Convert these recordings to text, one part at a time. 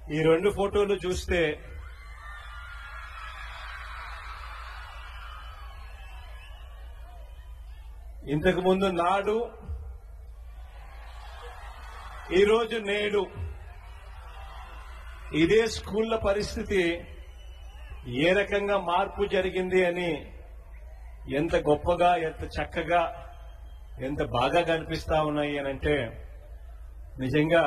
ఈ రెండు ఫోటోలు చూస్తే ఇంతకు ముందు నాడు ఈరోజు నేడు ఇదే స్కూళ్ల పరిస్థితి ఏ రకంగా మార్పు జరిగింది అని ఎంత గొప్పగా ఎంత చక్కగా ఎంత బాగా కనిపిస్తా ఉన్నాయి అని అంటే నిజంగా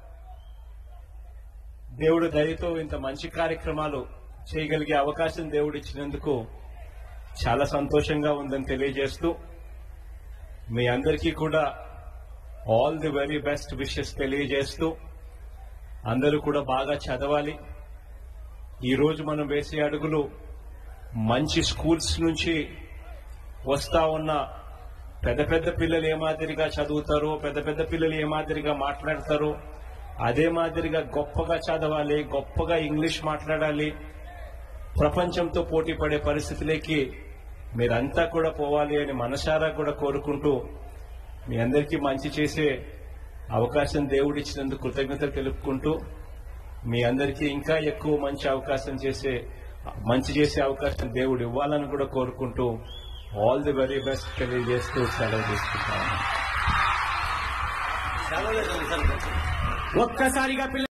దేవుడు దయతో ఇంత మంచి కార్యక్రమాలు చేయగలిగే అవకాశం దేవుడు ఇచ్చినందుకు చాలా సంతోషంగా ఉందని తెలియజేస్తూ మీ అందరికీ కూడా all the very best wishes తెలియజేస్తూ అందరూ కూడా బాగా చదవాలి ఈ రోజు మనం వేసే అడుగులు మంచి స్కూల్స్ నుంచి వస్తా ఉన్న పెద్ద పెద్ద పిల్లలు ఏ మాదిరిగా చదువుతారో పెద్ద పెద్ద పిల్లలు ఏ మాదిరిగా మాట్లాడతారో అదే మాదిరిగా గొప్పగా చదవాలి గొప్పగా ఇంగ్లీష్ మాట్లాడాలి ప్రపంచంతో పోటీ పడే పరిస్థితిలోకి మీరంతా కూడా పోవాలి అని మనసారా కూడా కోరుకుంటూ మీ అందరికీ మంచి చేసే అవకాశం దేవుడిచ్చినందుకు కృతజ్ఞతలు తెలుపుకుంటూ మీ అందరికీ ఇంకా ఎక్కువ మంచి అవకాశం చేసే మంచి చేసే అవకాశం దేవుడు ఇవ్వాలని కూడా కోరుకుంటూ ఆల్ ది వెరీ బెస్ట్ తెలియజేస్తూ సెలవు తీసుకుంటాను ఒక్కసారిగా పిల్ల